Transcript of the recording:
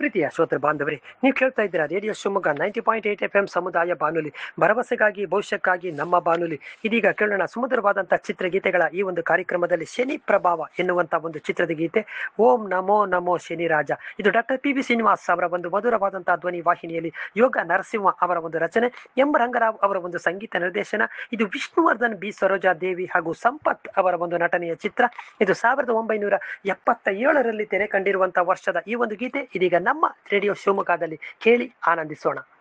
ಪ್ರೀತಿಯ ಶ್ರೋತೃ ಬಾಂಧವರೇ ನೀವು ಕೇಳ್ತಾ ಇದ್ದೀರಾ radio Shivamogga ninety point eight F M ಸಮುದಾಯ ಬಾನುಲಿ ಭರವಸೆಗಾಗಿ ಭವಿಷ್ಯಕ್ಕಾಗಿ ನಮ್ಮ ಬಾನುಲಿ ಇದೀಗ ಕೇಳೋಣ ಸುಮಧುರವಾದಂತಹ ಚಿತ್ರಗೀತೆಗಳ ಈ ಒಂದು ಕಾರ್ಯಕ್ರಮದಲ್ಲಿ ಶನಿ ಪ್ರಭಾವ ಎನ್ನುವಂತ ಒಂದು ಚಿತ್ರದ ಗೀತೆ ಓಂ ನಮೋ ನಮೋ ಶನಿ ರಾಜ ಇದು ಡಾಕ್ಟರ್ ಪಿ ಬಿ ಶ್ರೀನಿವಾಸ್ ಅವರ ಒಂದು ಮಧುರವಾದಂತಹ ಧ್ವನಿ ವಾಹಿನಿಯಲ್ಲಿ ಯೋಗ ನರಸಿಂಹ ಅವರ ಒಂದು ರಚನೆ ಎಂ ರಂಗರಾವ್ ಅವರ ಒಂದು ಸಂಗೀತ ನಿರ್ದೇಶನ ಇದು ವಿಷ್ಣುವರ್ಧನ್ ಬಿ ಸರೋಜಾ ದೇವಿ ಹಾಗೂ ಸಂಪತ್ ಅವರ ಒಂದು ನಟನೆಯ ಚಿತ್ರ ಇದು ಸಾವಿರದ ಒಂಬೈನೂರ ಎಪ್ಪತ್ತ ಏಳರಲ್ಲಿ ತೆರೆ ಕಂಡಿರುವಂತಹ ವರ್ಷದ ಈ ಒಂದು ಗೀತೆ ಇದೀಗ ನಮ್ಮ ರೇಡಿಯೋ ಶಿವಮೊಗ್ಗದಲ್ಲಿ ಕೇಳಿ ಆನಂದಿಸೋಣ